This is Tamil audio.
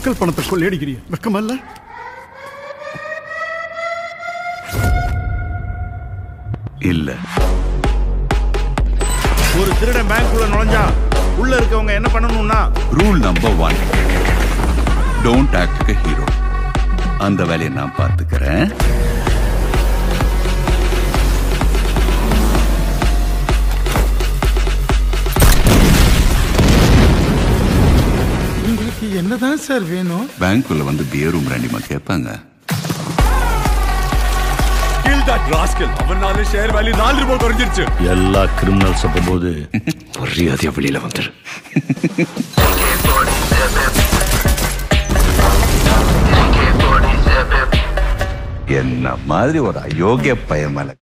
மக்கள் பணத்தை கொள்ளையடிக்கிறீங்க வெக்கமல்ல இல்ல ஒரு திருடன் பேங்க்குள்ள நுழைஞ்சா உள்ள இருக்கவங்க என்ன பண்ணணும்னா rule number one don't act hero அந்த வேலையை நான் பார்த்துக்கிறேன் உங்களுக்கு என்னதான் சார் வேணும் பேங்க்குள்ள வந்து பியரும் ரெண்டிமா கேட்பாங்க கில் தட் ராஸ்கல் அவனால ஷேர் வேல்யூ நாலு ரூபாய் குறைஞ்சிருச்சு எல்லா கிரிமினல்ஸ் போது மரியாதையா வெளியில வந்துரு என்ன மாதிரி ஒரு அயோக்கிய பையன் மேல